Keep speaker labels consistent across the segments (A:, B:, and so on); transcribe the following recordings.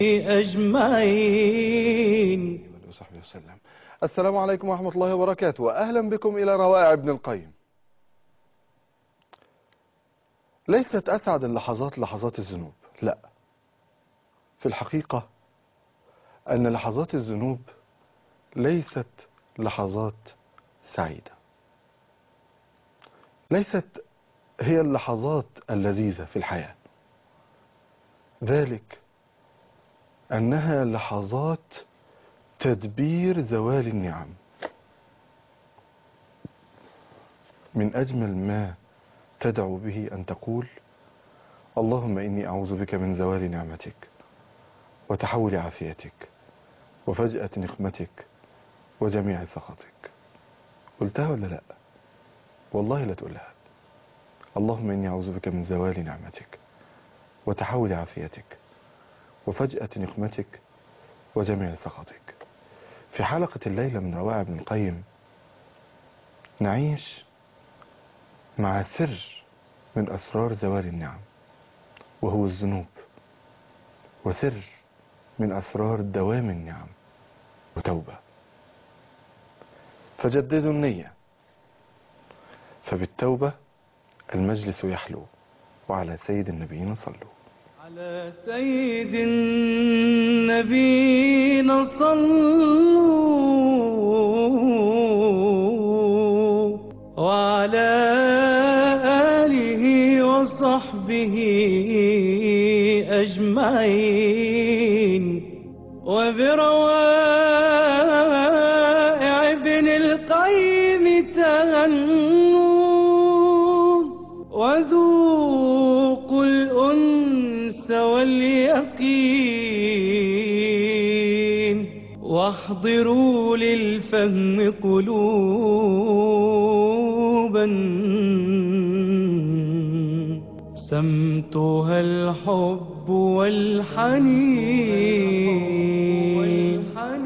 A: أجمعين
B: وصحبه وسلم السلام عليكم ورحمة الله وبركاته وأهلا بكم إلى روائع ابن القيم ليست أسعد اللحظات لحظات الذنوب لا في الحقيقة أن لحظات الذنوب ليست لحظات سعيدة ليست هي اللحظات اللذيذة في الحياة ذلك أنها لحظات تدبير زوال النعم من أجمل ما تدعو به أن تقول اللهم إني أعوذ بك من زوال نعمتك وتحول عافيتك وفجأة نقمتك وجميع سخطك قلتها ولا لا والله لا تقولها اللهم إني أعوذ بك من زوال نعمتك وتحول عافيتك وفجأة نقمتك وجميع سخطك في حلقة الليلة من روائع ابن القيم نعيش مع سر من أسرار زوال النعم وهو الذنوب وسر من أسرار دوام النعم وتوبة فجددوا النية فبالتوبة المجلس يحلو وعلى سيد النبيين صلوا
A: على سيد النبينا صلوا وعلى آله وصحبه أجمعين وبروائع ابن القيم تهنوا وذوقوا الأنس واليقين واحضروا للفهم قلوبا سمتها الحب والحنين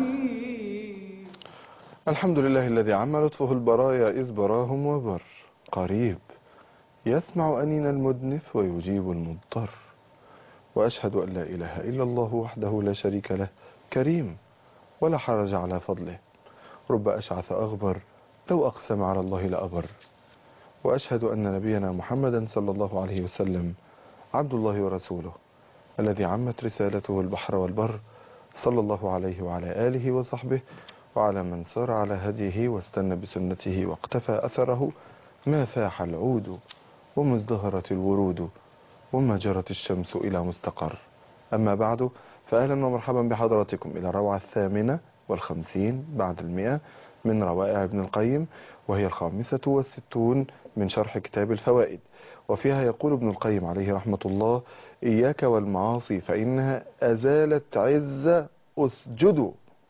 B: الحمد لله الذي عم لطفه البرايا إذ براهم وبر قريب يسمع أنين المدنف ويجيب المضطر وأشهد أن لا إله إلا الله وحده لا شريك له كريم ولا حرج على فضله رب أشعث أغبر لو أقسم على الله لأبر وأشهد أن نبينا محمدا صلى الله عليه وسلم عبد الله ورسوله الذي عمت رسالته البحر والبر صلى الله عليه وعلى آله وصحبه وعلى من سار على هديه واستنى بسنته واقتفى أثره ما فاح العود وما ازدهرت الورود وما جرت الشمس إلى مستقر أما بعد فأهلا ومرحبا بحضراتكم إلى روعة الثامنة والخمسين بعد المئة من روائع ابن القيم وهي الخامسة والستون من شرح كتاب الفوائد وفيها يقول ابن القيم عليه رحمة الله إياك والمعاصي فإنها أزالت عز أسجد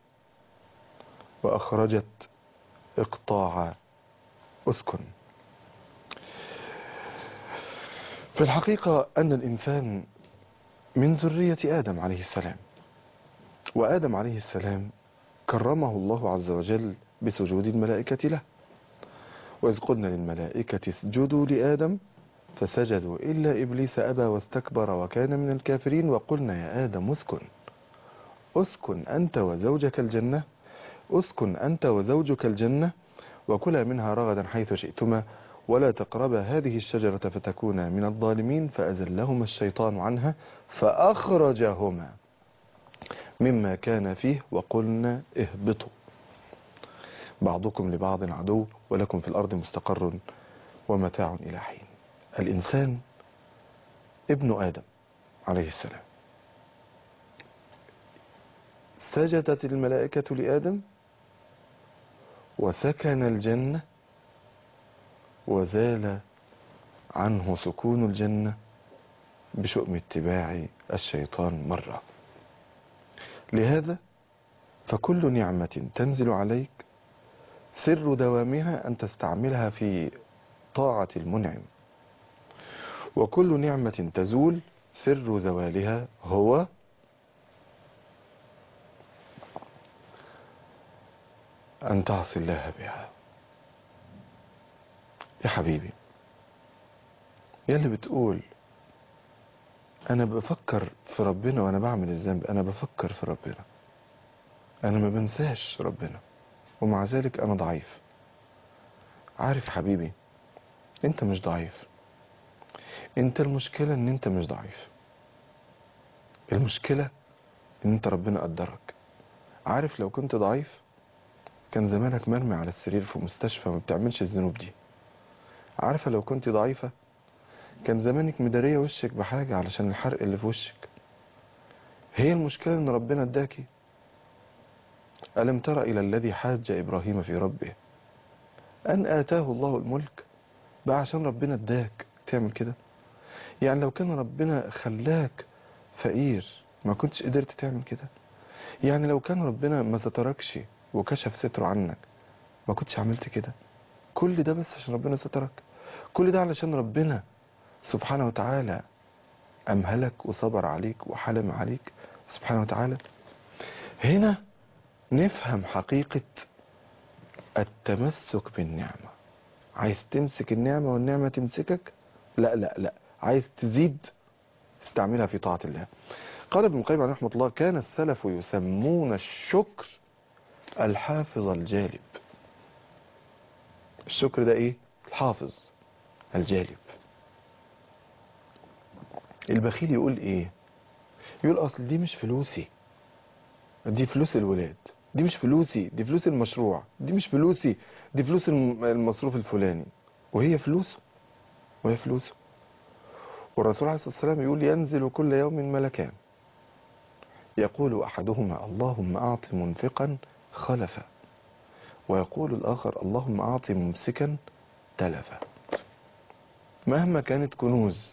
B: وأخرجت إقطاع أسكن في الحقيقة أن الإنسان من ذرية آدم عليه السلام وآدم عليه السلام كرمه الله عز وجل بسجود الملائكة له وإذ قلنا للملائكة اسجدوا لآدم فسجدوا إلا إبليس أبى واستكبر وكان من الكافرين وقلنا يا آدم اسكن اسكن أنت وزوجك الجنة اسكن أنت وزوجك الجنة وكلا منها رغدا حيث شئتما ولا تقربا هذه الشجرة فتكونا من الظالمين فأزلهما الشيطان عنها فأخرجهما مما كان فيه وقلنا اهبطوا بعضكم لبعض عدو ولكم في الأرض مستقر ومتاع إلى حين الإنسان ابن آدم عليه السلام سجدت الملائكة لآدم وسكن الجنة وزال عنه سكون الجنة بشؤم اتباع الشيطان مرة لهذا فكل نعمة تنزل عليك سر دوامها أن تستعملها في طاعة المنعم وكل نعمة تزول سر زوالها هو أن تعصي الله بها يا حبيبي يا اللي بتقول انا بفكر في ربنا وانا بعمل الذنب انا بفكر في ربنا انا ما بنساش ربنا ومع ذلك انا ضعيف عارف حبيبي انت مش ضعيف انت المشكلة ان انت مش ضعيف المشكلة ان انت ربنا قدرك عارف لو كنت ضعيف كان زمانك مرمي على السرير في مستشفى ما بتعملش الذنوب دي عارفة لو كنت ضعيفة كان زمانك مدارية وشك بحاجة علشان الحرق اللي في وشك هي المشكلة ان ربنا اداكي ألم تر إلى الذي حاج إبراهيم في ربه أن آتاه الله الملك بقى عشان ربنا اداك تعمل كده يعني لو كان ربنا خلاك فقير ما كنتش قدرت تعمل كده يعني لو كان ربنا ما ستركش وكشف ستره عنك ما كنتش عملت كده كل ده بس عشان ربنا سترك كل ده علشان ربنا سبحانه وتعالى أمهلك وصبر عليك وحلم عليك سبحانه وتعالى هنا نفهم حقيقة التمسك بالنعمة عايز تمسك النعمة والنعمة تمسكك لا لا لا عايز تزيد استعملها في طاعة الله قال ابن القيم عليه رحمة الله كان السلف يسمون الشكر الحافظ الجالب الشكر ده ايه الحافظ الجالب البخيل يقول ايه يقول اصل دي مش فلوسي دي فلوس الولاد دي مش فلوسي دي فلوس المشروع دي مش فلوسي دي فلوس الم- المصروف الفلاني وهي فلوسه وهي فلوسه والرسول عليه الصلاة والسلام يقول ينزل كل يوم ملكان يقول أحدهما اللهم أعط منفقا خلفا ويقول الآخر اللهم أعط ممسكا تلفا مهما كانت كنوز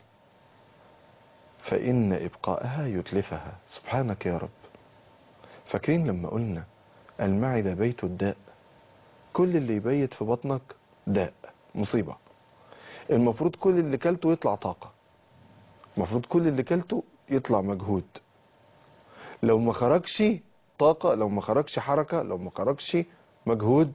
B: فإن إبقاءها يتلفها سبحانك يا رب فاكرين لما قلنا المعدة بيت الداء كل اللي يبيت في بطنك داء مصيبة المفروض كل اللي كلته يطلع طاقة المفروض كل اللي كلته يطلع مجهود لو ما خرجش طاقة لو ما خرجش حركة لو ما خرجش مجهود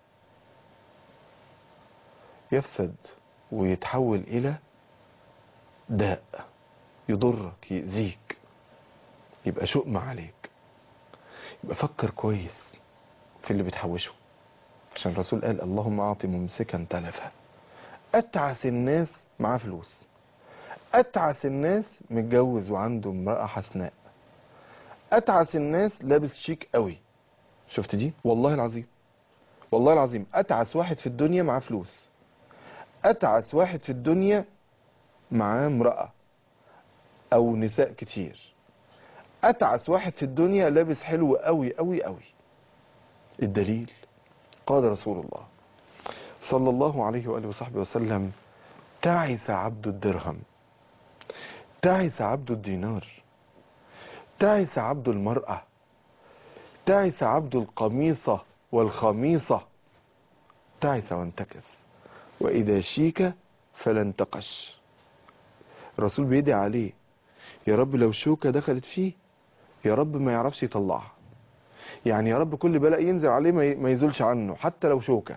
B: يفسد ويتحول إلى داء يضرك يأذيك يبقى شؤم عليك يبقى فكر كويس في اللي بتحوشه عشان الرسول قال اللهم أعطي ممسكا تلفا أتعس الناس معاه فلوس أتعس الناس متجوز وعنده امرأة حسناء أتعس الناس لابس شيك قوي شفت دي والله العظيم والله العظيم أتعس واحد في الدنيا معاه فلوس أتعس واحد في الدنيا معاه امرأة أو نساء كتير أتعس واحد في الدنيا لابس حلو قوي قوي قوي الدليل قال رسول الله صلى الله عليه وآله وصحبه وسلم تعس عبد الدرهم تعس عبد الدينار تعس عبد المرأة تعس عبد القميصة والخميصة تعس وانتكس وإذا شيك فلا انتقش الرسول بيدعي عليه يا رب لو شوكة دخلت فيه يا رب ما يعرفش يطلعها يعني يا رب كل بلاء ينزل عليه ما ي- ما يزولش عنه حتى لو شوكة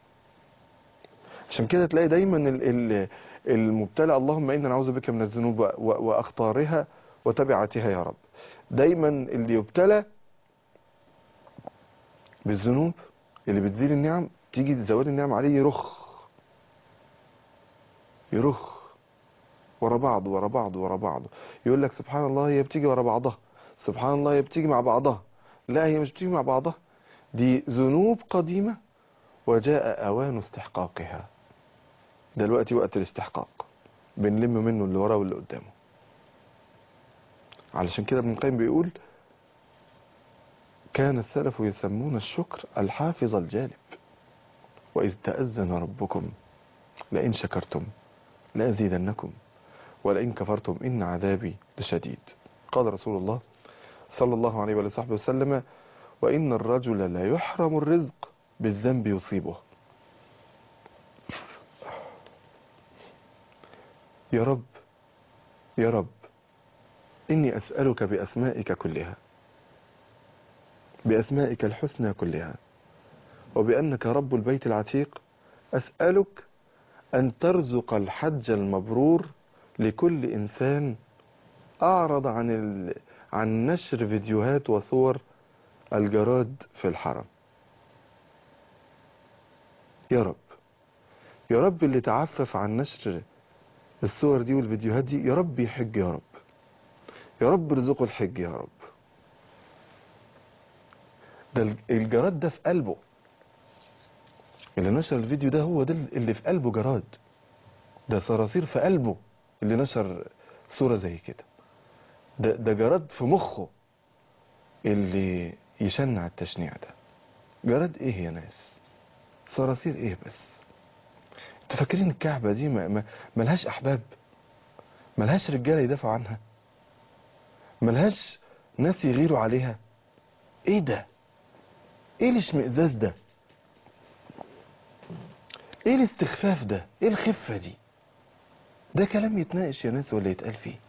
B: عشان كده تلاقي دايما ال- ال- المبتلى اللهم إنا نعوذ بك من الذنوب و- و- وأخطارها وتبعاتها يا رب دايما اللي يبتلى بالذنوب اللي بتزيل النعم تيجي زوال النعم عليه يرخ يرخ ورا بعض ورا بعض ورا بعض يقول لك سبحان الله هي بتيجي ورا بعضها سبحان الله هي بتيجي مع بعضها لا هي مش بتيجي مع بعضها دي ذنوب قديمة وجاء أوان استحقاقها دلوقتي وقت الاستحقاق بنلم منه اللي وراه واللي قدامه علشان كده ابن القيم بيقول كان السلف يسمون الشكر الحافظ الجالب وإذ تأذن ربكم لئن شكرتم لأزيدنكم ولئن كفرتم إن عذابي لشديد قال رسول الله صلى الله عليه وآله وصحبه وسلم وإن الرجل لا يحرم الرزق بالذنب يصيبه يا رب يا رب إني أسألك بأسمائك كلها بأسمائك الحسنى كلها وبأنك رب البيت العتيق أسألك أن ترزق الحج المبرور لكل إنسان أعرض عن ال... عن نشر فيديوهات وصور الجراد في الحرم يا رب يا رب اللي تعفف عن نشر الصور دي والفيديوهات دي يا رب يحج يا رب يا رب ارزقه الحج يا رب ده ال- الجراد ده في قلبه اللي نشر الفيديو ده هو ده اللي في قلبه جراد ده صراصير في قلبه اللي نشر صورة زي كده ده, ده جراد في مخه اللي يشنع التشنيع ده جراد ايه يا ناس صراصير ايه بس انتوا فاكرين الكعبة دي ما ما ملهاش احباب ملهاش رجالة يدافعوا عنها ملهاش ناس يغيروا عليها ايه ده ايه الاشمئزاز ده ايه الاستخفاف ده ايه الخفة دي ده كلام يتناقش يا ناس ولا يتقال فيه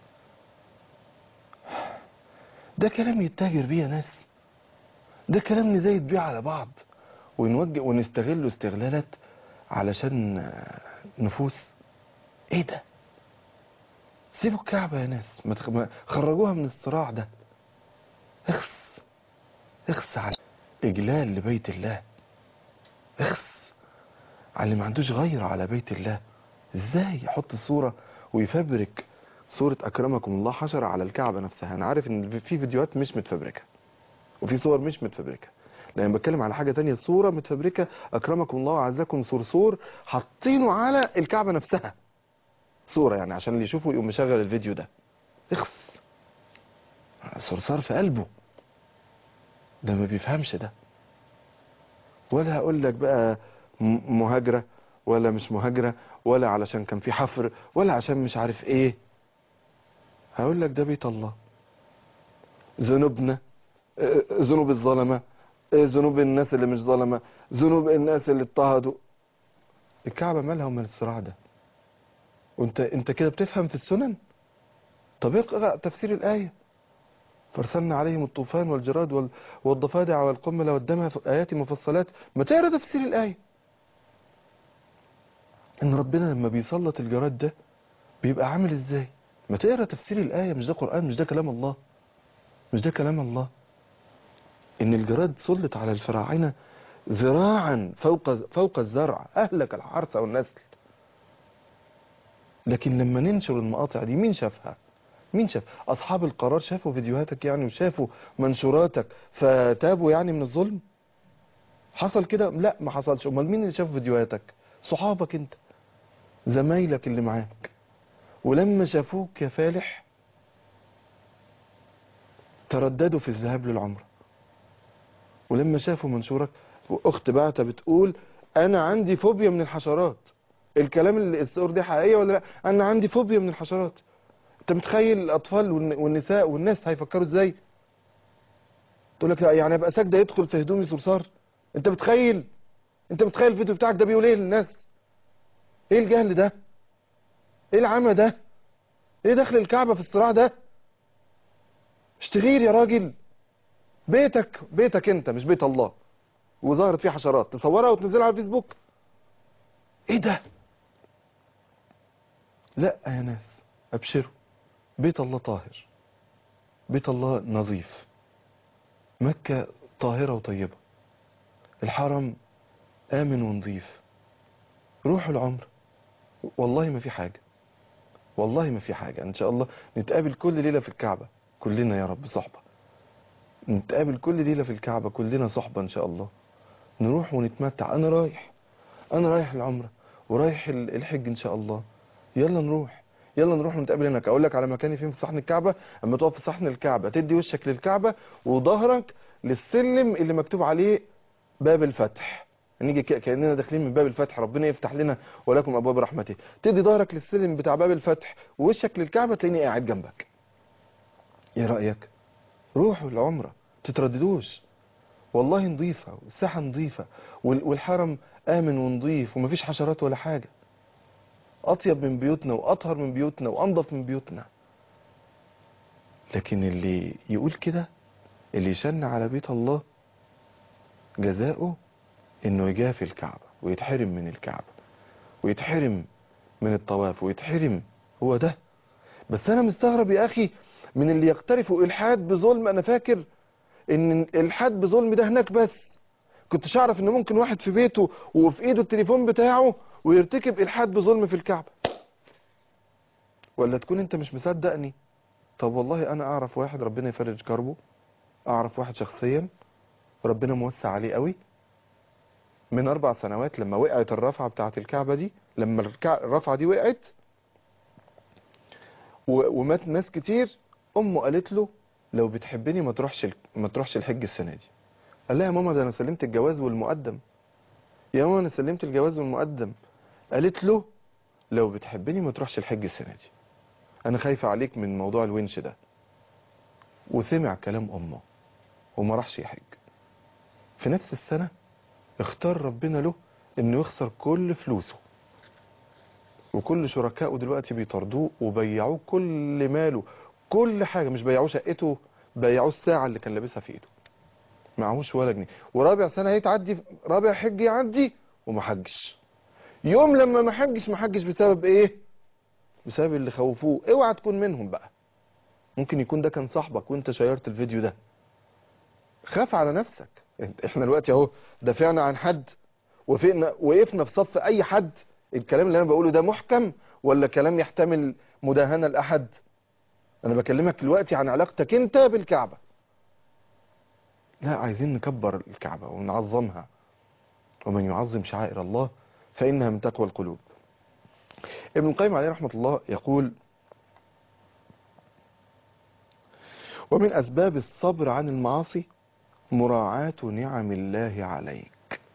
B: ده كلام يتاجر بيه يا ناس ده كلام نزايد بيه على بعض ونوجه ونستغله استغلالات علشان آه، نفوس ايه ده سيبوا الكعبة يا ناس ما تخ... ما خرجوها من الصراع ده اخس اخس على اجلال لبيت الله اخس على اللي ما عندوش غير على بيت الله ازاي يحط صورة ويفبرك صورة اكرمكم الله حشرة على الكعبة نفسها انا عارف ان في فيديوهات مش متفبركة وفي صور مش متفبركة لان بتكلم على حاجة تانية صورة متفبركة اكرمكم الله وعزكم صرصور حاطينه على الكعبة نفسها صورة يعني عشان اللي يشوفه يقوم مشغل الفيديو ده اخس صرصار في قلبه ده ما بيفهمش ده ولا هقول لك بقى م- مهاجرة ولا مش مهاجرة ولا علشان كان في حفر ولا عشان مش عارف ايه هقول لك ده بيت الله ذنوبنا آه، ذنوب الظلمة آه، ذنوب الناس اللي مش ظلمة ذنوب الناس اللي اضطهدوا الكعبة مالها ومال الصراع ده وانت انت كده بتفهم في السنن طب اقرأ تفسير الآية فارسلنا عليهم الطوفان والجراد وال- والضفادع والقمل والدم ف- آيات مفصلات ما تقرا تفسير الآية ان ربنا لما بيسلط الجراد ده بيبقى عامل ازاي ما تقرا تفسير الآية مش ده قرآن مش ده كلام الله مش ده كلام الله ان الجراد سلط على الفراعنة ذراعا فوق فوق الزرع اهلك الحرث والنسل لكن لما ننشر المقاطع دي مين شافها مين شاف اصحاب القرار شافوا فيديوهاتك يعني وشافوا منشوراتك فتابوا يعني من الظلم حصل كده لا ما حصلش امال مين اللي شاف فيديوهاتك صحابك انت زمايلك اللي معاك ولما شافوك يا فالح ترددوا في الذهاب للعمرة ولما شافوا منشورك اخت بعتة بتقول انا عندي فوبيا من الحشرات الكلام اللي الصور دي حقيقية ولا لا انا عندي فوبيا من الحشرات انت متخيل الاطفال والن- والنساء والناس هيفكروا ازاي تقول لك لا يعني ابقى ساجده يدخل في هدومي صرصار انت متخيل انت متخيل الفيديو بتاعك ده بيقول ايه للناس ايه الجهل ده ايه العمى ده ايه دخل الكعبه في الصراع ده مش تغير يا راجل بيتك بيتك انت مش بيت الله وظهرت فيه حشرات تصورها وتنزلها على الفيسبوك ايه ده لا يا ناس ابشروا بيت الله طاهر بيت الله نظيف مكة طاهرة وطيبة الحرم آمن ونظيف روحوا العمر والله ما في حاجة والله ما في حاجة إن شاء الله نتقابل كل ليلة في الكعبة كلنا يا رب صحبة نتقابل كل ليلة في الكعبة كلنا صحبة إن شاء الله نروح ونتمتع أنا رايح أنا رايح العمرة ورايح ال- الحج إن شاء الله يلا نروح يلا نروح نتقابل هناك اقول لك على مكاني فين في صحن الكعبه اما تقف في صحن الكعبه تدي وشك للكعبه وظهرك للسلم اللي مكتوب عليه باب الفتح نيجي ك- كاننا داخلين من باب الفتح ربنا يفتح لنا ولكم ابواب رحمته تدي ظهرك للسلم بتاع باب الفتح ووشك للكعبه تلاقيني قاعد جنبك ايه رايك روحوا العمره تترددوش والله نظيفه والساحه نظيفه وال- والحرم امن ونظيف ومفيش حشرات ولا حاجه اطيب من بيوتنا واطهر من بيوتنا وانظف من بيوتنا لكن اللي يقول كده اللي يشن على بيت الله جزاؤه انه يجافي الكعبة ويتحرم من الكعبة ويتحرم من الطواف ويتحرم هو ده بس انا مستغرب يا اخي من اللي يقترفوا الحاد بظلم انا فاكر ان الحاد بظلم ده هناك بس كنتش اعرف ان ممكن واحد في بيته وفي ايده التليفون بتاعه ويرتكب الحاد بظلم في الكعبة ولا تكون انت مش مصدقني طب والله انا اعرف واحد ربنا يفرج كربه اعرف واحد شخصيا ربنا موسع عليه قوي من اربع سنوات لما وقعت الرفعه بتاعه الكعبه دي لما الكع- الرفعه دي وقعت و- ومات ناس كتير امه قالت له لو بتحبني ما تروحش ال- ما تروحش الحج السنه دي قال لها يا ماما ده انا سلمت الجواز والمقدم يا ماما انا سلمت الجواز والمقدم قالت له لو بتحبني ما تروحش الحج السنه دي انا خايفه عليك من موضوع الونش ده وسمع كلام امه وما راحش يحج في نفس السنه اختار ربنا له انه يخسر كل فلوسه وكل شركائه دلوقتي بيطردوه وبيعوه كل ماله كل حاجه مش بيعوه شقته بيعوه الساعه اللي كان لابسها في ايده معهوش ولا جنيه ورابع سنه هيتعدي رابع حج يعدي وما حجش يوم لما ما حجش ما حجش بسبب ايه بسبب اللي خوفوه اوعى تكون منهم بقى ممكن يكون ده كان صاحبك وانت شيرت الفيديو ده خاف على نفسك احنا دلوقتي اهو دافعنا عن حد وفقنا وقفنا في صف اي حد الكلام اللي انا بقوله ده محكم ولا كلام يحتمل مداهنة لاحد انا بكلمك دلوقتي عن علاقتك انت بالكعبة لا عايزين نكبر الكعبة ونعظمها ومن يعظم شعائر الله فإنها من تقوى القلوب ابن القيم عليه رحمة الله يقول ومن أسباب الصبر عن المعاصي مراعاة نعم الله عليك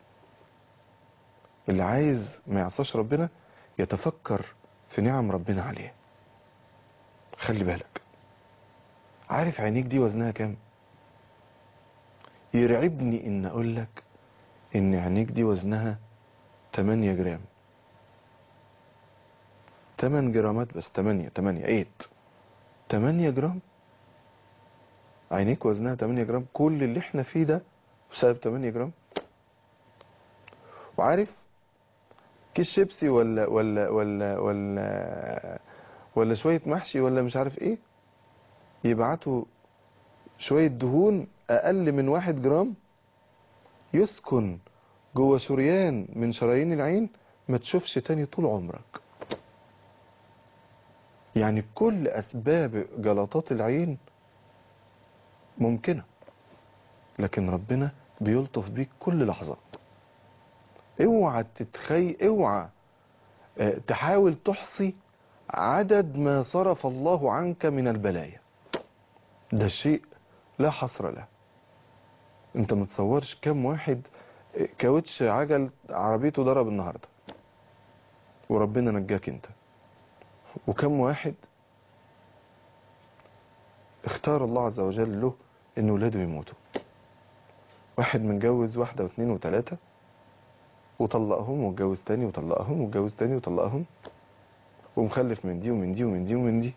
B: اللي عايز ما يعصاش ربنا يتفكر في نعم ربنا عليه خلي بالك عارف عينيك دي وزنها كام يرعبني ان اقول لك ان عينيك دي وزنها 8 جرام 8 جرامات بس 8 8 8 8 جرام عينيك وزنها 8 جرام كل اللي احنا فيه ده بسبب 8 جرام وعارف كيس شيبسي ولا ولا ولا ولا ولا شوية محشي ولا مش عارف ايه يبعتوا شوية دهون اقل من واحد جرام يسكن جوه شريان من شرايين العين ما تشوفش تاني طول عمرك يعني كل اسباب جلطات العين ممكنة لكن ربنا بيلطف بيك كل لحظة اوعى تتخي اوعى اه، تحاول تحصي عدد ما صرف الله عنك من البلايا ده شيء لا حصر له انت متصورش كم واحد اه، كاوتش عجل عربيته ضرب النهارده وربنا نجاك انت وكم واحد اختار الله عز وجل له ان ولاده يموتوا واحد متجوز واحدة واثنين وثلاثة وطلقهم واتجوز تاني وطلقهم واتجوز تاني وطلقهم ومخلف من دي ومن دي ومن دي ومن دي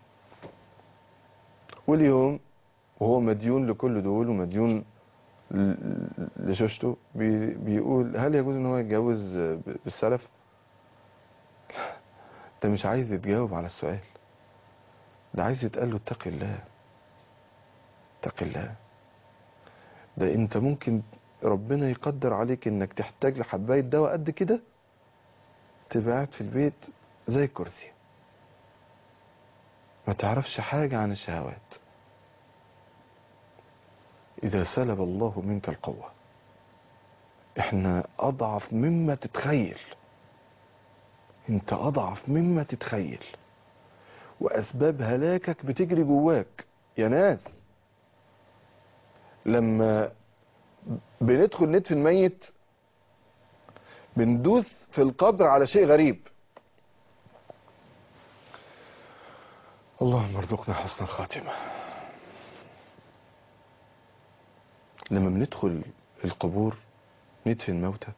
B: واليوم وهو مديون لكل دول ومديون ل- لشوشته بي بيقول هل يجوز ان هو يتجوز ب- بالسلف ده مش عايز يتجاوب على السؤال ده عايز يتقال له اتق الله اتق الله ده انت ممكن ربنا يقدر عليك انك تحتاج لحباية دواء قد كده تبقى قاعد في البيت زي الكرسي ما تعرفش حاجة عن الشهوات إذا سلب الله منك القوة احنا أضعف مما تتخيل انت أضعف مما تتخيل وأسباب هلاكك بتجري جواك يا ناس لما بندخل ندفن ميت بندوس في القبر على شيء غريب اللهم ارزقنا حسن الخاتمة لما بندخل القبور ندفن موتى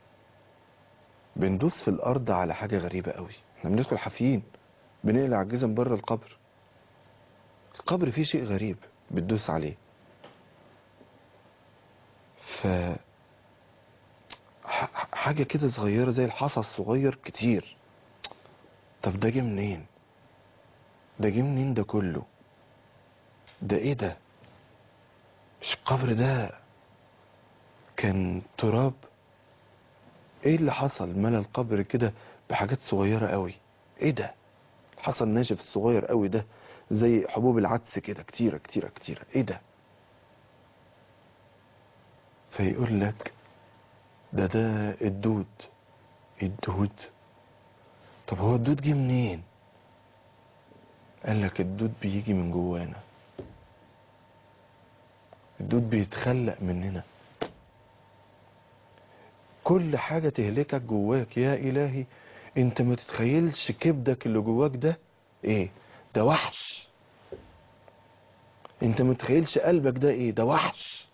B: بندوس في الارض على حاجة غريبة قوي احنا بندخل حافيين بنقلع الجزم بره القبر القبر فيه شيء غريب بتدوس عليه ف ح- حاجة كده صغيرة زي الحصى الصغير كتير طب ده جه منين ده جه منين ده كله ده ايه ده مش القبر ده كان تراب ايه اللي حصل ملا القبر كده بحاجات صغيرة قوي ايه ده حصل ناشف الصغير قوي ده زي حبوب العدس كده كتيرة كتيرة كتيرة ايه ده فيقول لك ده ده الدود الدود طب هو الدود جه منين قال لك الدود بيجي من جوانا الدود بيتخلق مننا كل حاجة تهلكك جواك يا إلهي انت ما تتخيلش كبدك اللي جواك ده ايه ده وحش انت ما تتخيلش قلبك ده ايه ده وحش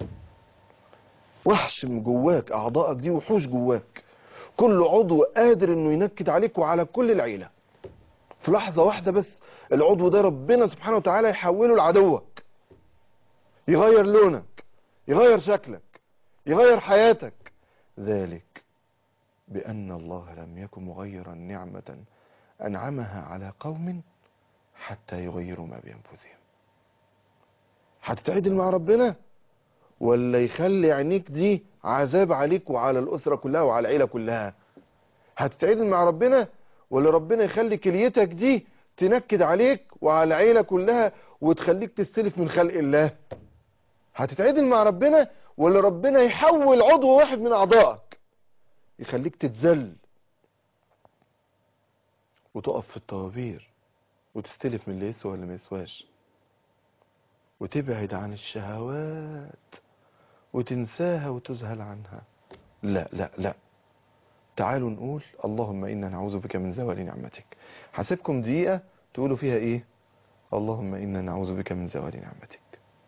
B: وحش من جواك اعضائك دي وحوش جواك كل عضو قادر انه ينكد عليك وعلى كل العيلة في لحظة واحدة بس العضو ده ربنا سبحانه وتعالى يحوله لعدوك يغير لونك يغير شكلك يغير حياتك ذلك بأن الله لم يكن مغيرا نعمة أنعمها على قوم حتى يغيروا ما بأنفسهم هتتعدل مع ربنا ولا يخلي عينيك دي عذاب عليك وعلى الأسرة كلها وعلى العيلة كلها هتتعدل مع ربنا ولا ربنا يخلي كليتك دي تنكد عليك وعلى العيلة كلها وتخليك تستلف من خلق الله هتتعدل مع ربنا ولا ربنا يحول عضو واحد من أعضائك يخليك تتذل وتقف في الطوابير وتستلف من اللي يسوى واللي ما يسواش وتبعد عن الشهوات وتنساها وتذهل عنها لا لا لا تعالوا نقول اللهم إنا نعوذ بك من زوال نعمتك هسيبكم دقيقة تقولوا فيها إيه اللهم إنا نعوذ بك من زوال نعمتك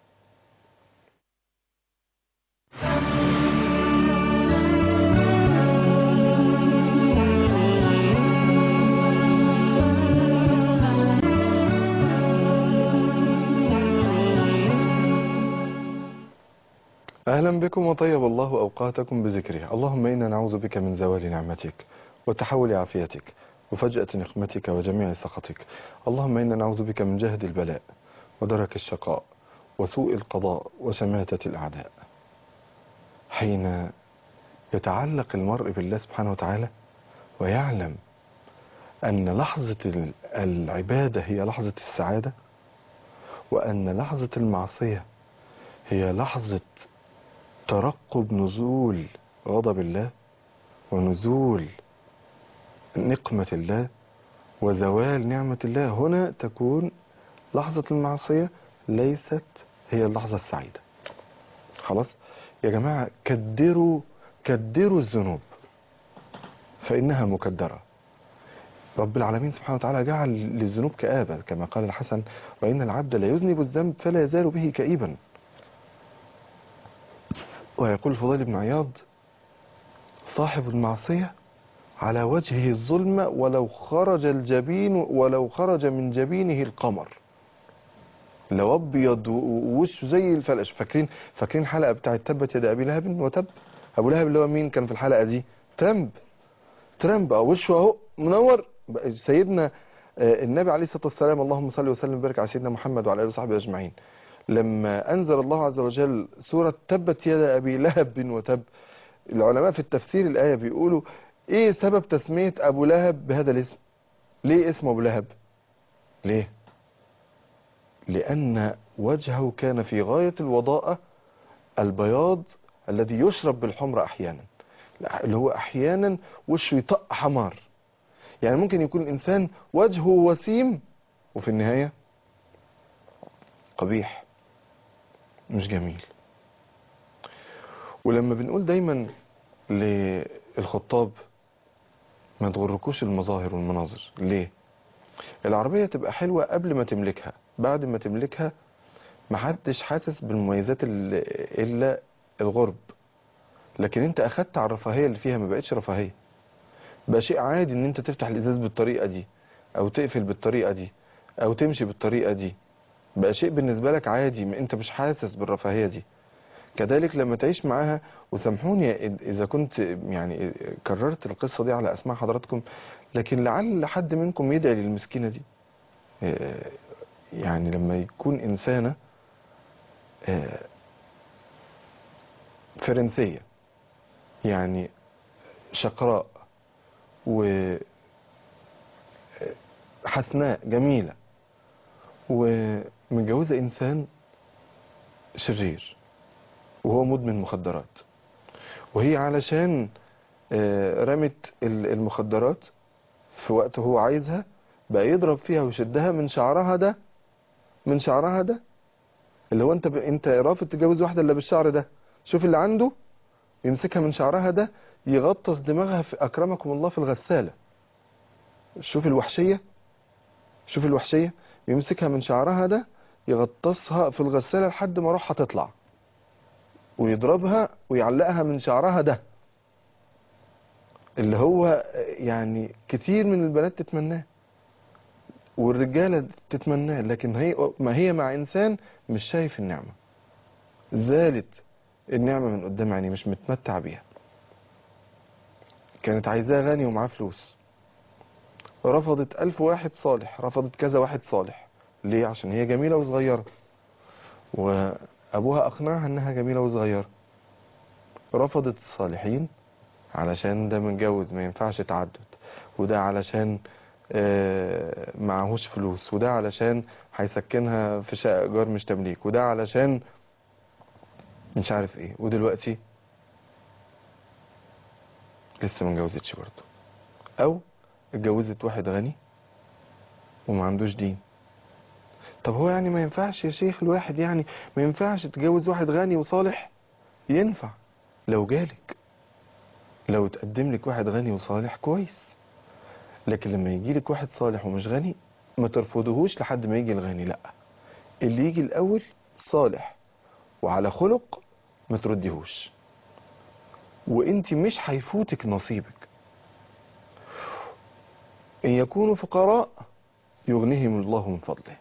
B: أهلا بكم وطيب الله أوقاتكم بذكره اللهم إنا نعوذ بك من زوال نعمتك وتحول عافيتك وفجأة نقمتك وجميع سخطك اللهم إنا نعوذ بك من جهد البلاء ودرك الشقاء وسوء القضاء وشماتة الأعداء حين يتعلق المرء بالله سبحانه وتعالى ويعلم أن لحظة العبادة هي لحظة السعادة وأن لحظة المعصية هي لحظة ترقب نزول غضب الله ونزول نقمة الله وزوال نعمة الله هنا تكون لحظة المعصية ليست هي اللحظة السعيدة خلاص يا جماعة كدروا كدروا الذنوب فإنها مكدرة رب العالمين سبحانه وتعالى جعل للذنوب كآبة كما قال الحسن وإن العبد لا يذنب الذنب فلا يزال به كئيبا ويقول الفضيل بن عياض صاحب المعصية على وجهه الظلمة ولو خرج الجبين ولو خرج من جبينه القمر لو ابيض ووشه زي الفلش فاكرين فاكرين الحلقه بتاعت تبت يد ابي لهب وتب ابو لهب اللي هو مين كان في الحلقه دي ترامب ترامب اه وشه اهو منور سيدنا النبي عليه الصلاه والسلام اللهم صل وسلم وبارك على سيدنا محمد وعلى اله وصحبه اجمعين لما انزل الله عز وجل سوره تبت يد ابي لهب وتب العلماء في التفسير الايه بيقولوا ايه سبب تسميه ابو لهب بهذا الاسم ليه اسمه ابو لهب ليه لأن وجهه كان في غاية الوضاءة البياض الذي يشرب بالحمرة أحيانا اللي هو أحيانا وشه يطق حمار يعني ممكن يكون الإنسان وجهه وسيم وفي النهاية قبيح مش جميل ولما بنقول دايما للخطاب ما تغركوش المظاهر والمناظر ليه العربية تبقى حلوة قبل ما تملكها بعد ما تملكها محدش حاسس بالمميزات الا الغرب لكن انت اخدت على الرفاهية اللي فيها ما بقتش رفاهية بقى شيء عادي ان انت تفتح الازاز بالطريقة دي او تقفل بالطريقة دي او تمشي بالطريقة دي بقى شيء بالنسبة لك عادي ما انت مش حاسس بالرفاهية دي كذلك لما تعيش معاها وسامحوني اذا كنت يعني كررت القصة دي على اسماء حضراتكم لكن لعل حد منكم يدعي للمسكينة دي يعني لما يكون إنسانة آه، فرنسية يعني شقراء و حسناء جميلة ومتجوزة إنسان شرير وهو مدمن مخدرات وهي علشان آه، رمت ال- المخدرات في وقت هو عايزها بقى يضرب فيها ويشدها من شعرها ده من شعرها ده اللي هو انت ب... انت رافض تتجوز واحده اللي بالشعر ده شوف اللي عنده يمسكها من شعرها ده يغطس دماغها في اكرمكم الله في الغساله شوف الوحشيه شوف الوحشيه يمسكها من شعرها ده يغطسها في الغساله لحد ما روحها تطلع ويضربها ويعلقها من شعرها ده اللي هو يعني كتير من البنات تتمناه والرجالة تتمناه لكن هي ما هي مع إنسان مش شايف النعمة زالت النعمة من قدام عيني مش متمتع بيها كانت عايزاه غني ومعاه فلوس رفضت ألف واحد صالح رفضت كذا واحد صالح ليه عشان هي جميلة وصغيرة وأبوها أقنعها إنها جميلة وصغيرة رفضت الصالحين علشان ده متجوز ما ينفعش تعدد وده علشان آه، معهوش فلوس وده علشان هيسكنها في شقة إيجار مش تمليك وده علشان مش عارف ايه ودلوقتي لسه ما اتجوزتش برضه او اتجوزت واحد غني وما عندوش دين طب هو يعني ما ينفعش يا شيخ الواحد يعني ما ينفعش تتجوز واحد غني وصالح ينفع لو جالك لو تقدم لك واحد غني وصالح كويس لكن لما يجي لك واحد صالح ومش غني ما ترفضهوش لحد ما يجي الغني لا اللي يجي الاول صالح وعلى خلق ما ترديهوش وانت مش هيفوتك نصيبك ان يكونوا فقراء يغنيهم الله من فضله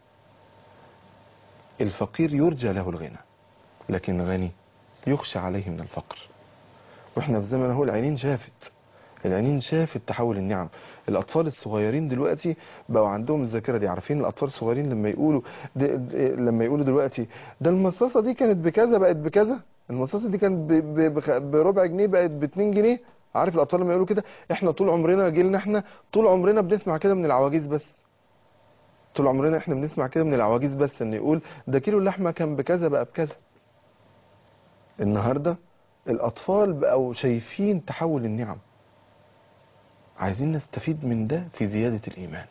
B: الفقير يرجى له الغنى لكن الغني يخشى عليه من الفقر واحنا في زمن اهو العينين شافت العينين شافت تحول النعم الاطفال الصغيرين دلوقتي بقوا عندهم الذاكره دي عارفين الاطفال الصغيرين لما يقولوا د- د- لما يقولوا دلوقتي ده المصاصه دي كانت بكذا بقت بكذا المصاصه دي كانت ب- ب- بخ- بربع جنيه بقت ب 2 جنيه عارف الاطفال لما يقولوا كده احنا طول عمرنا جيلنا احنا طول عمرنا بنسمع كده من العواجيز بس طول عمرنا احنا بنسمع كده من العواجيز بس ان يقول ده كيلو اللحمه كان بكذا بقى بكذا النهارده الاطفال بقوا شايفين تحول النعم عايزين نستفيد من ده في زيادة الإيمان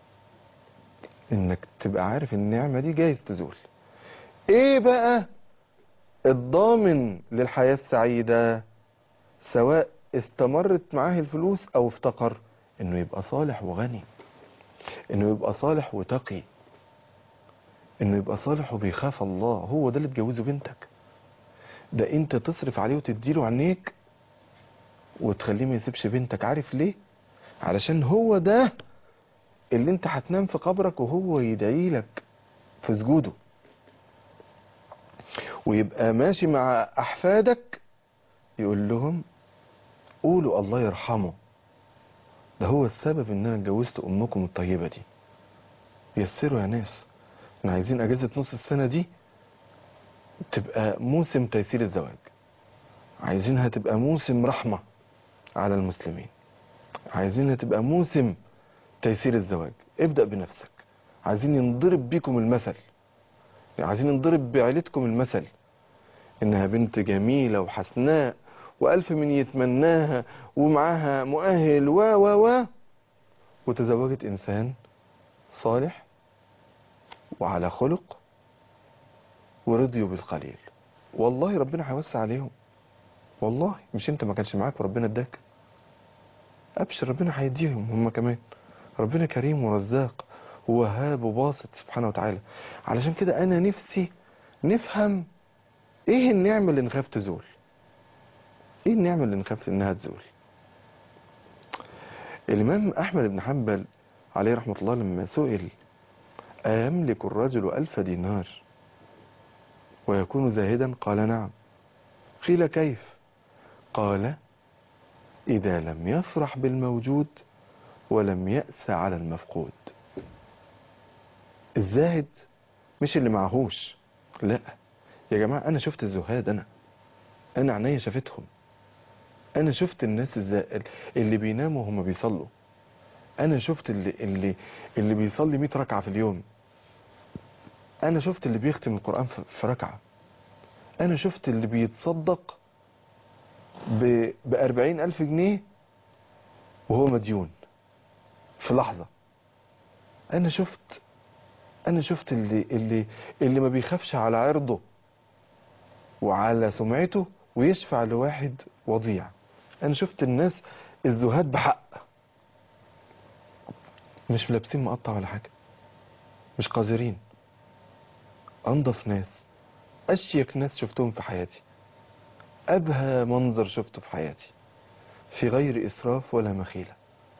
B: إنك تبقى عارف النعمة دي جايز تزول إيه بقى الضامن للحياة السعيدة سواء استمرت معاه الفلوس أو افتقر إنه يبقى صالح وغني إنه يبقى صالح وتقي إنه يبقى صالح وبيخاف الله هو ده اللي تجوزه بنتك ده أنت تصرف عليه وتديله عينيك وتخليه ما يسيبش بنتك عارف ليه علشان هو ده اللي انت هتنام في قبرك وهو يدعي لك في سجوده ويبقى ماشي مع احفادك يقول لهم قولوا الله يرحمه ده هو السبب ان انا اتجوزت امكم الطيبه دي يسروا يا ناس احنا عايزين اجازه نص السنه دي تبقى موسم تيسير الزواج عايزينها تبقى موسم رحمه على المسلمين عايزينها تبقى موسم تيسير الزواج ابدأ بنفسك عايزين ينضرب بيكم المثل عايزين ينضرب بعيلتكم المثل انها بنت جميلة وحسناء والف من يتمناها ومعاها مؤهل و و و وتزوجت انسان صالح وعلى خلق ورضيوا بالقليل والله ربنا هيوسع عليهم والله مش انت ما كانش معاك وربنا اداك ابشر ربنا هيديهم هم كمان ربنا كريم ورزاق ووهاب وباسط سبحانه وتعالى علشان كده انا نفسي نفهم ايه النعمة اللي نخاف تزول ايه النعمة اللي نخاف انها تزول الامام احمد بن حنبل عليه رحمة الله لما سئل أيملك الرجل ألف دينار ويكون زاهدا قال نعم قيل كيف قال إذا لم يفرح بالموجود ولم يأس على المفقود الزاهد مش اللي معهوش لا يا جماعة أنا شفت الزهاد أنا أنا عينيا شافتهم أنا شفت الناس الزا... اللي بيناموا وهم بيصلوا أنا شفت اللي اللي اللي بيصلي 100 ركعة في اليوم أنا شفت اللي بيختم القرآن في في ركعة أنا شفت اللي بيتصدق ب ب 40 ألف جنيه وهو مديون في لحظة أنا شفت أنا شفت اللي اللي اللي ما بيخافش على عرضه وعلى سمعته ويشفع لواحد وضيع أنا شفت الناس الزهاد بحق مش لابسين مقطع ولا حاجة مش قذرين أنظف ناس أشيك ناس شفتهم في حياتي أبهى منظر شفته في حياتي في غير إسراف ولا مخيلة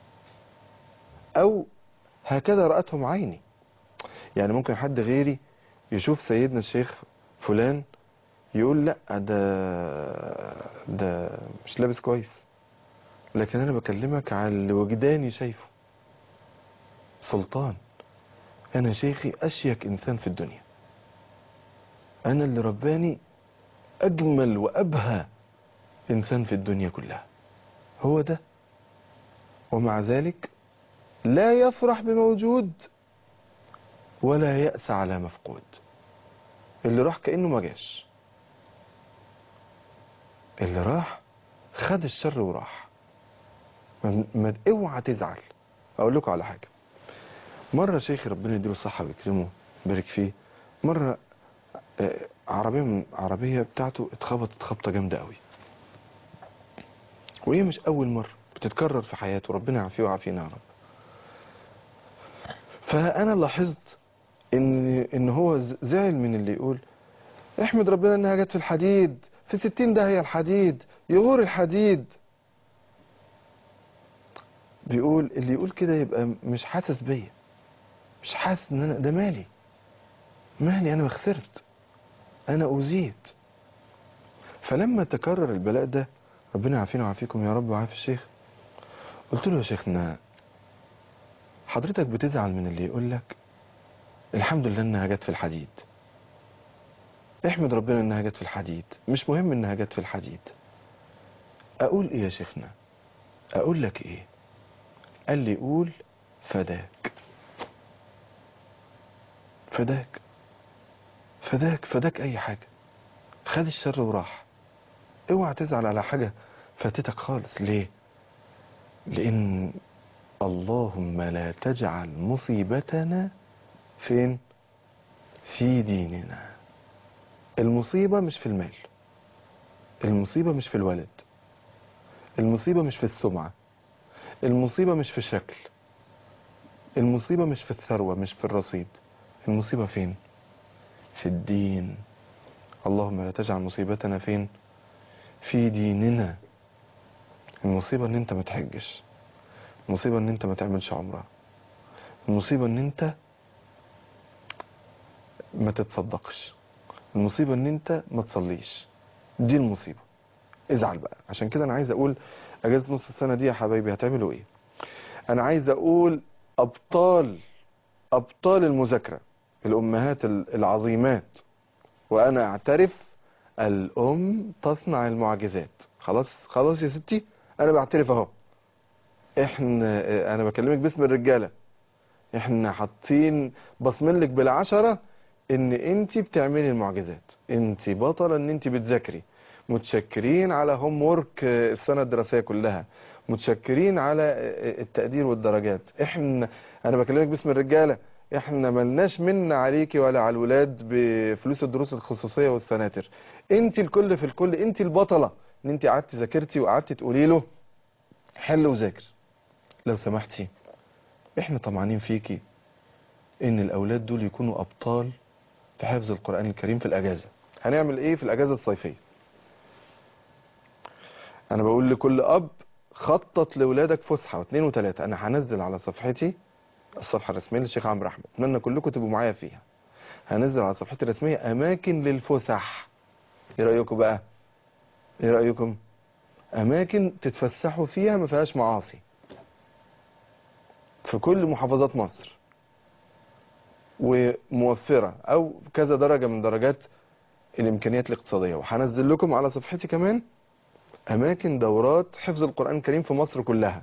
B: أو هكذا رأتهم عيني يعني ممكن حد غيري يشوف سيدنا الشيخ فلان يقول لا ده ده مش لابس كويس لكن انا بكلمك على اللي وجداني شايفه سلطان انا شيخي اشيك انسان في الدنيا انا اللي رباني اجمل وابهى انسان في الدنيا كلها هو ده ومع ذلك لا يفرح بموجود ولا يأس على مفقود اللي راح كأنه ما جاش اللي راح خد الشر وراح ما ما- اوعى تزعل اقول لكم على حاجه مره شيخي ربنا يديله الصحه ويكرمه يبارك فيه مره آه، عربيه من عربيه بتاعته اتخبطت خبطه جامده قوي وهي مش اول مره بتتكرر في حياته ربنا يعافيه ويعافينا يا رب فانا لاحظت ان ان هو ز- زعل من اللي يقول احمد ربنا انها جت في الحديد في ستين ده هي الحديد يغور الحديد بيقول اللي يقول كده يبقى مش حاسس بيا مش حاسس ان انا ده مالي مالي انا خسرت انا اوذيت فلما تكرر البلاء ده ربنا يعافينا ويعافيكم يا رب ويعافي الشيخ قلت له يا شيخنا حضرتك بتزعل من اللي يقول لك الحمد لله انها جت في الحديد احمد ربنا انها جت في الحديد مش مهم انها جت في الحديد اقول ايه يا شيخنا اقول لك ايه قال لي قول فداك فداك فداك فداك اي حاجة خد الشر وراح اوعى تزعل على حاجة فاتتك خالص ليه لان اللهم لا تجعل مصيبتنا فين في ديننا المصيبة مش في المال المصيبة مش في الولد المصيبة مش في السمعة المصيبة مش في الشكل المصيبة مش في الثروة مش في الرصيد المصيبة فين في الدين اللهم لا تجعل مصيبتنا فين في ديننا المصيبة ان انت ما تحجش المصيبة ان انت ما تعملش عمرة المصيبة ان انت ما تتصدقش المصيبة ان انت ما تصليش دي المصيبة ازعل بقى عشان كده انا عايز اقول اجازة نص السنة دي يا حبايبي هتعملوا ايه انا عايز اقول ابطال ابطال المذاكرة الامهات ال- العظيمات وانا اعترف الام تصنع المعجزات خلاص خلاص يا ستي انا بعترف اهو احنا انا بكلمك باسم الرجاله احنا حاطين بصملك بالعشرة ان انت بتعملي المعجزات انت بطلة ان انت بتذاكري متشكرين على هوم وورك السنة الدراسية كلها متشكرين على التقدير والدرجات احنا انا بكلمك باسم الرجالة احنا ملناش منا عليكي ولا على الولاد بفلوس الدروس الخصوصية والسناتر انت الكل في الكل انت البطلة ان انت قعدتي ذاكرتي وقعدتي تقولي له حل وذاكر لو سمحتي احنا طمعانين فيكي ان الاولاد دول يكونوا ابطال في حفظ القرآن الكريم في الاجازة هنعمل ايه في الاجازة الصيفية انا بقول لكل اب خطط لاولادك فسحة واثنين وثلاثة انا هنزل على صفحتي الصفحة الرسمية للشيخ عمرو احمد اتمنى كلكم تبقوا معايا فيها هنزل على صفحتي الرسمية اماكن للفسح ايه رأيكم بقى ايه رأيكم اماكن تتفسحوا فيها ما فيهاش معاصي في كل محافظات مصر وموفرة او كذا درجة من درجات الامكانيات الاقتصادية وهنزل لكم على صفحتي كمان اماكن دورات حفظ القرآن الكريم في مصر كلها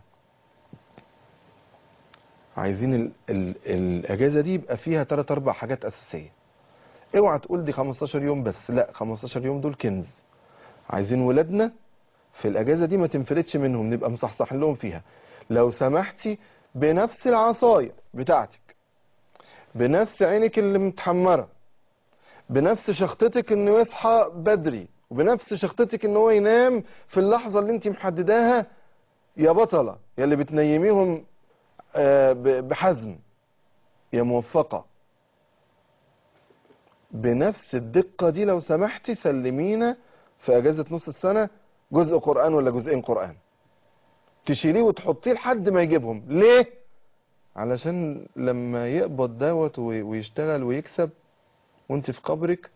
B: عايزين ال ال الاجازة دي يبقى فيها 3 4 حاجات اساسية اوعى تقول دي 15 يوم بس لا 15 يوم دول كنز عايزين ولادنا في الاجازة دي ما تنفلتش منهم نبقى مصحصحين لهم فيها لو سمحتي بنفس العصاية بتاعتك بنفس عينك اللي متحمرة بنفس شخطتك انه يصحى بدري وبنفس شخطتك ان هو ينام في اللحظة اللي انت محدداها يا بطلة يا اللي بتنيميهم آه، ب- بحزم يا موفقة بنفس الدقة دي لو سمحتي سلمينا في اجازة نص السنة جزء قرآن ولا جزئين قرآن تشيليه وتحطيه لحد ما يجيبهم ليه علشان لما يقبض دوت وي- ويشتغل ويكسب وانت في قبرك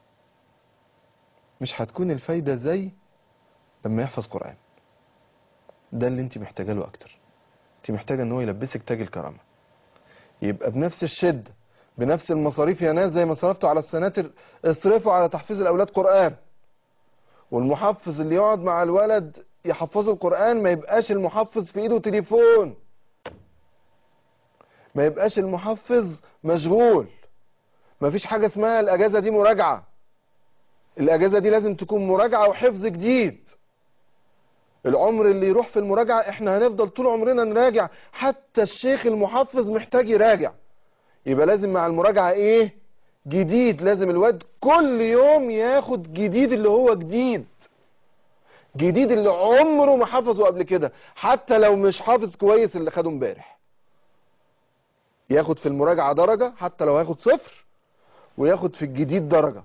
B: مش هتكون الفايدة زي لما يحفظ قرآن ده اللي انت محتاجه له اكتر انت محتاجه ان هو يلبسك تاج الكرامة يبقى بنفس الشدة بنفس المصاريف يا ناس زي ما صرفتوا على السناتر اصرفوا على تحفيظ الاولاد قرآن والمحفظ اللي يقعد مع الولد يحفظه القرآن ما يبقاش المحفظ في ايده تليفون ما يبقاش المحفظ مشغول ما فيش حاجة اسمها الاجازة دي مراجعة الاجازة دي لازم تكون مراجعة وحفظ جديد العمر اللي يروح في المراجعة احنا هنفضل طول عمرنا نراجع حتى الشيخ المحفظ محتاج يراجع يبقى لازم مع المراجعة ايه جديد لازم الواد كل يوم ياخد جديد اللي هو جديد جديد اللي عمره ما حفظه قبل كده حتى لو مش حافظ كويس اللي خده امبارح ياخد في المراجعة درجة حتى لو هياخد صفر وياخد في الجديد درجة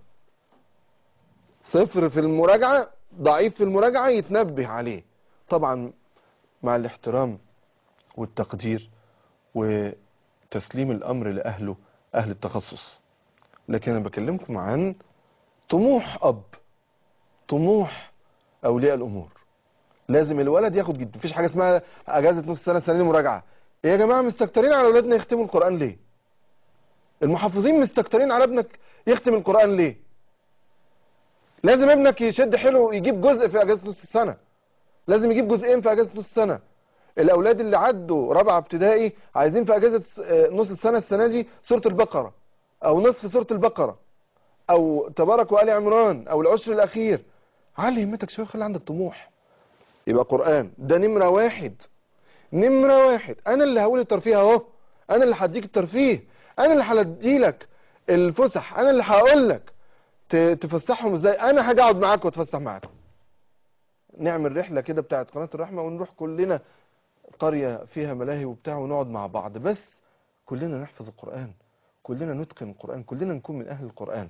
B: صفر في المراجعة ضعيف في المراجعة يتنبه عليه طبعا مع الاحترام والتقدير وتسليم الأمر لأهله أهل التخصص لكن أنا بكلمكم عن طموح أب طموح أولياء الأمور لازم الولد ياخد جد مفيش حاجة اسمها أجازة نص سنة سنة مراجعة إيه يا جماعة مستكترين على أولادنا يختموا القرآن ليه المحفظين مستكترين على ابنك يختم القرآن ليه لازم ابنك يشد حلو يجيب جزء في اجازه نص السنه لازم يجيب جزئين في اجازه نص السنه الاولاد اللي عدوا رابعه ابتدائي عايزين في اجازه آه، نص السنه السنه دي سوره البقره او نصف سوره البقره او تبارك وآل عمران او العشر الاخير علي همتك شويه خلي عندك طموح يبقى قران ده نمره واحد نمره واحد انا اللي هقول الترفيه اهو انا اللي هديك الترفيه انا اللي هديلك الفسح انا اللي هقول لك ت- تفسحهم ازاي انا هاجي اقعد معاكم واتفسح معاكم نعمل رحله كده بتاعت قناه الرحمه ونروح كلنا قريه فيها ملاهي وبتاع ونقعد مع بعض بس كلنا نحفظ القران كلنا نتقن القران كلنا نكون من اهل القران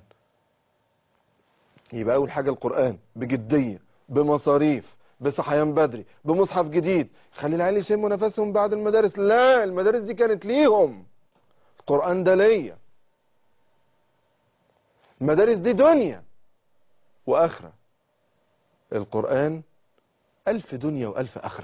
B: يبقى اول حاجه القران بجديه بمصاريف بصحيان بدري بمصحف جديد خلي العيال يشموا نفسهم بعد المدارس لا المدارس دي كانت ليهم القران ده ليا المدارس دي دنيا وآخرة القرآن ألف دنيا وألف آخرة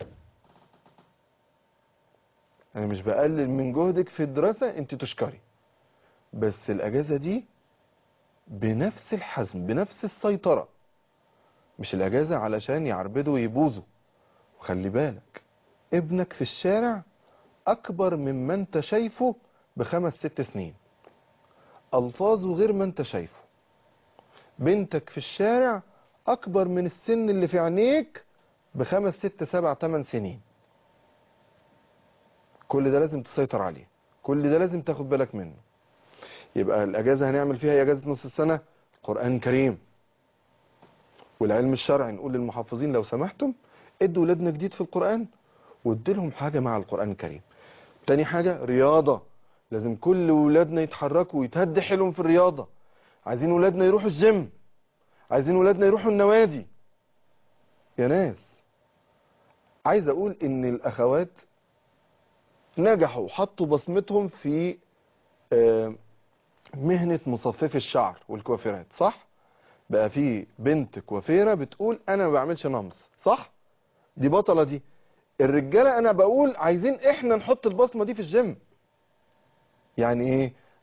B: أنا مش بقلل من جهدك في الدراسة أنت تشكري بس الأجازة دي بنفس الحزم بنفس السيطرة مش الأجازة علشان يعربدوا ويبوظوا وخلي بالك ابنك في الشارع أكبر مما أنت شايفه بخمس ست سنين ألفاظه غير ما أنت شايفه بنتك في الشارع أكبر من السن اللي في عينيك بخمس ست سبع تمن سنين كل ده لازم تسيطر عليه كل ده لازم تاخد بالك منه يبقى الأجازة هنعمل فيها إيه؟ أجازة نص السنة قرآن كريم والعلم الشرعي نقول للمحافظين لو سمحتم ادوا ولادنا جديد في القرآن وادي لهم حاجة مع القرآن الكريم تاني حاجة رياضة لازم كل ولادنا يتحركوا ويتهد حيلهم في الرياضة عايزين ولادنا يروحوا الجيم عايزين ولادنا يروحوا النوادي يا ناس عايز اقول ان الاخوات نجحوا وحطوا بصمتهم في آه، مهنة مصففي الشعر والكوافيرات صح بقى في بنت كوافيرة بتقول انا ما بعملش نمص صح دي بطلة دي الرجالة انا بقول عايزين احنا نحط البصمة دي في الجيم يعني ايه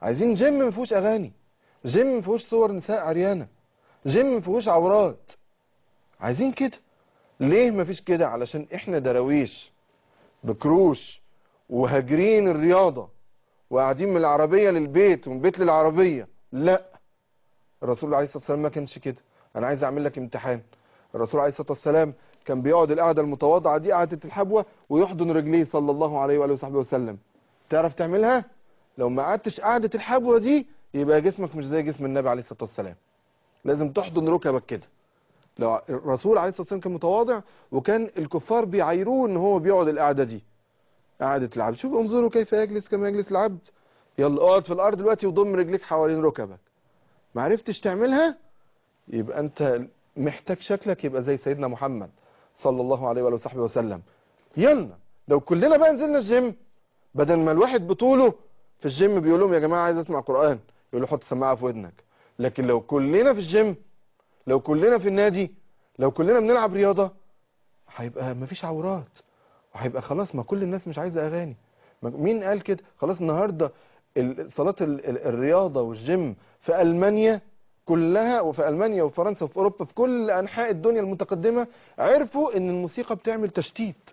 B: عايزين جيم ما فيهوش اغاني جيم ما فيهوش صور نساء عريانه جيم ما فيهوش عورات عايزين كده ليه ما فيش كده علشان احنا دراويش بكروش وهاجرين الرياضه وقاعدين من العربيه للبيت ومن البيت للعربيه لا الرسول عليه الصلاه والسلام ما كانش كده انا عايز اعمل لك امتحان الرسول عليه الصلاه والسلام كان بيقعد القعده المتواضعه دي قعده الحبوه ويحضن رجليه صلى الله عليه واله وصحبه وسلم تعرف تعملها لو ما قعدتش قعده الحبوه دي يبقى جسمك مش زي جسم النبي عليه الصلاه والسلام لازم تحضن ركبك كده لو الرسول عليه الصلاه والسلام كان متواضع وكان الكفار بيعايروه ان هو بيقعد القعده دي قعده العبد شوف انظروا كيف يجلس كما يجلس العبد يلا اقعد في الارض دلوقتي وضم رجليك حوالين ركبك ما عرفتش تعملها يبقى انت محتاج شكلك يبقى زي سيدنا محمد صلى الله عليه وآله وصحبه وسلم يلا لو كلنا بقى نزلنا الجيم بدل ما الواحد بطوله في الجيم بيقول لهم يا جماعه عايز اسمع قران يقول له حط سماعه في ودنك لكن لو كلنا في الجيم لو كلنا في النادي لو كلنا بنلعب رياضه هيبقى مفيش عورات وهيبقى خلاص ما كل الناس مش عايزه اغاني ما- مين قال كده خلاص النهارده ال- صالات ال- ال- الرياضه والجيم في المانيا كلها وفي المانيا وفرنسا وفي اوروبا في كل انحاء الدنيا المتقدمه عرفوا ان الموسيقى بتعمل تشتيت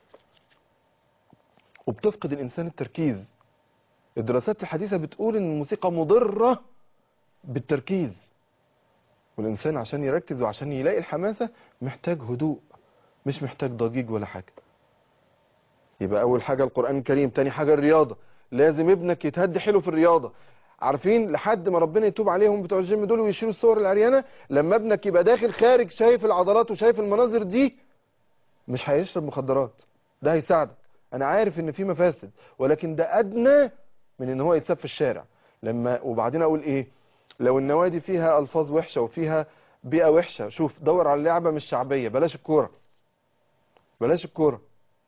B: وبتفقد الانسان التركيز الدراسات الحديثه بتقول ان الموسيقى مضره بالتركيز والانسان عشان يركز وعشان يلاقي الحماسه محتاج هدوء مش محتاج ضجيج ولا حاجه يبقى اول حاجه القران الكريم تاني حاجه الرياضه لازم ابنك يتهدي حلو في الرياضه عارفين لحد ما ربنا يتوب عليهم بتوع الجيم دول ويشيلوا الصور العريانه لما ابنك يبقى داخل خارج شايف العضلات وشايف المناظر دي مش هيشرب مخدرات ده هيساعدك انا عارف ان في مفاسد ولكن ده ادنى من ان هو يتساب في الشارع لما وبعدين اقول ايه لو النوادي فيها الفاظ وحشه وفيها بيئه وحشه شوف دور على لعبه مش شعبيه بلاش الكوره بلاش الكوره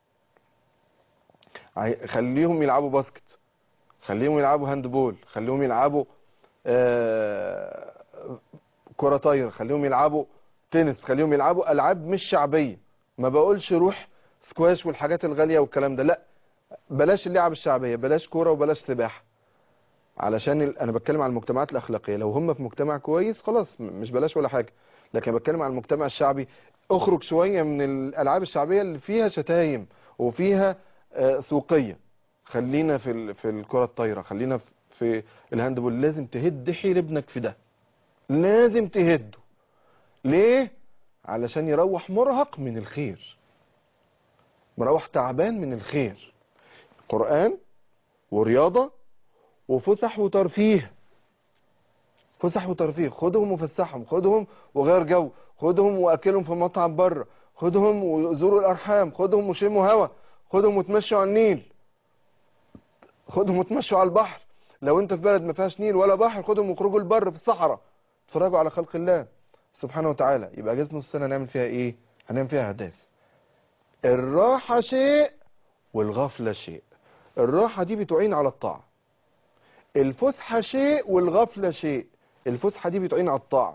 B: عاي- خليهم يلعبوا باسكت خليهم يلعبوا هاند بول خليهم يلعبوا آه، كرة طايرة خليهم يلعبوا تنس خليهم يلعبوا ألعاب مش شعبية ما بقولش روح سكواش والحاجات الغالية والكلام ده لا بلاش اللعب الشعبية بلاش كورة وبلاش سباحة علشان ال... انا بتكلم عن المجتمعات الاخلاقيه لو هم في مجتمع كويس خلاص م- مش بلاش ولا حاجه لكن بتكلم عن المجتمع الشعبي اخرج شويه من الالعاب الشعبيه اللي فيها شتايم وفيها آه، سوقيه خلينا في ال... في الكره الطايره خلينا في- في الهاندبول لازم تهد حيل ابنك في ده لازم تهده ليه علشان يروح مرهق من الخير مروح تعبان من الخير قرآن ورياضة وفسح وترفيه فسح وترفيه خدهم وفسحهم خدهم وغير جو خدهم واكلهم في مطعم بره خدهم وزوروا الارحام خدهم وشموا هوا خدهم وتمشوا على النيل خدهم وتمشوا على البحر لو انت في بلد ما فيهاش نيل ولا بحر خدهم واخرجوا البر في الصحراء اتفرجوا على خلق الله سبحانه وتعالى يبقى اجازه نص سنه نعمل فيها ايه هنعمل فيها اهداف الراحه شيء والغفله شيء الراحه دي بتعين على الطاعه الفسحه شيء والغفله شيء الفسحه دي بتعين على الطاعه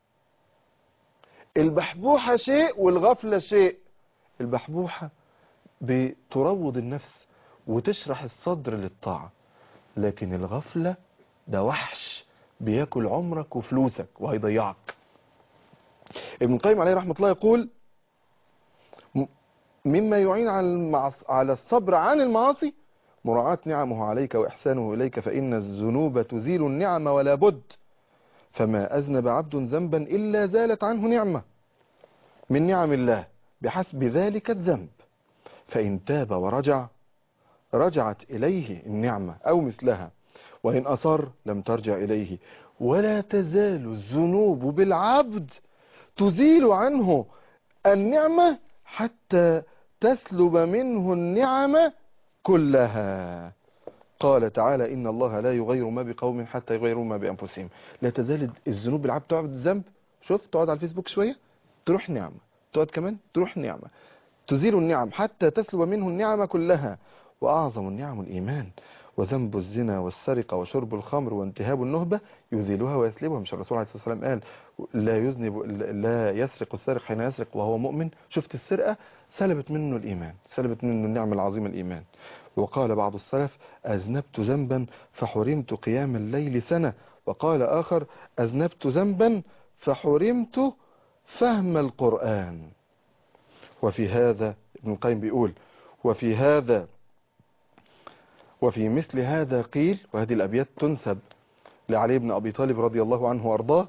B: البحبوحه شيء والغفله شيء البحبوحه بتروض النفس وتشرح الصدر للطاعه لكن الغفله ده وحش بياكل عمرك وفلوسك وهيضيعك ابن القيم عليه رحمه الله يقول م- مما يعين على المعص... على الصبر عن المعاصي مراعاة نعمه عليك وإحسانه إليك فإن الذنوب تزيل النعم ولا بد فما أذنب عبد ذنبا إلا زالت عنه نعمة من نعم الله بحسب ذلك الذنب فإن تاب ورجع رجعت إليه النعمة أو مثلها وإن أصر لم ترجع إليه ولا تزال الذنوب بالعبد تزيل عنه النعمة حتى تسلب منه النعمة كلها قال تعالى إن الله لا يغير ما بقوم حتى يغيروا ما بأنفسهم لا تزال الذنوب بالعبد تقعد الذنب شوف تقعد على الفيسبوك شوية تروح نعمة تقعد كمان تروح نعمة تزيل النعم حتى تسلب منه النعمة كلها وأعظم النعم الإيمان وذنب الزنا والسرقة وشرب الخمر وانتهاب النهبة يزيلها ويسلبها مش الرسول عليه الصلاة والسلام قال لا يذنب لا يسرق السارق حين يسرق وهو مؤمن شفت السرقة سلبت منه الإيمان سلبت منه النعمة العظيمة الإيمان وقال بعض السلف أذنبت ذنبا فحرمت قيام الليل سنة وقال آخر أذنبت ذنبا فحرمت فهم القرآن وفي هذا ابن القيم بيقول وفي هذا وفي مثل هذا قيل وهذه الأبيات تنسب لعلي بن أبي طالب رضي الله عنه وأرضاه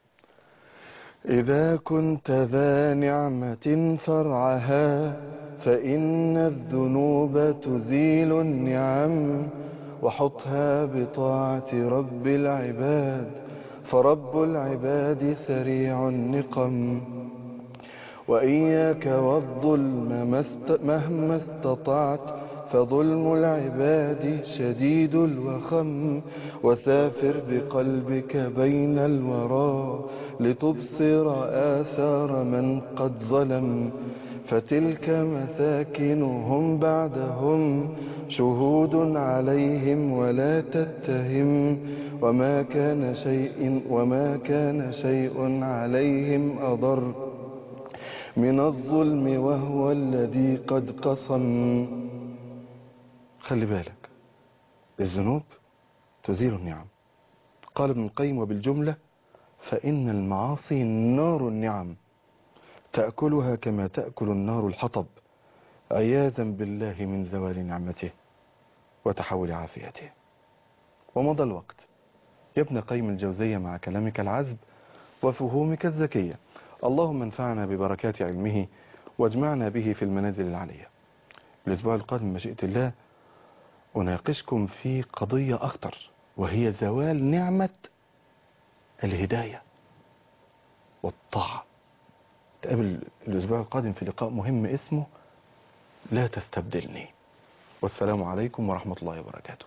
B: إذا كنت ذا نعمة فرعها فإن الذنوب تزيل النعم وحطها بطاعة رب العباد فرب العباد سريع النقم وإياك والظلم ما است- مهما استطعت فظلم العباد شديد الوخم وسافر بقلبك بين الورى لتبصر آثار من قد ظلم فتلك مساكنهم بعدهم شهود عليهم ولا تتهم وما كان شيء وما كان شيء عليهم أضر من الظلم وهو الذي قد قصم خلي بالك الذنوب تزيل النعم قال ابن القيم وبالجملة فإن المعاصي نار النعم تأكلها كما تأكل النار الحطب عياذا بالله من زوال نعمته وتحول عافيته ومضى الوقت يا ابن قيم الجوزية مع كلامك العذب وفهومك الذكية اللهم انفعنا ببركات علمه واجمعنا به في المنازل العلية الأسبوع القادم مشيئة الله أناقشكم في قضية أخطر وهي زوال نعمة الهداية والطاعة تقابل الأسبوع القادم في لقاء مهم اسمه لا تستبدلني والسلام عليكم ورحمة الله وبركاته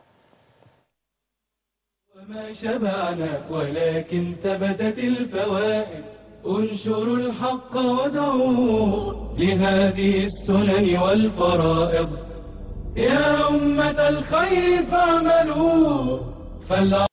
A: وما شبعنا ولكن ثبتت الفوائد انشروا الحق ودعوه لهذه السنن والفرائض يا أمة الخير فاعملوا فالع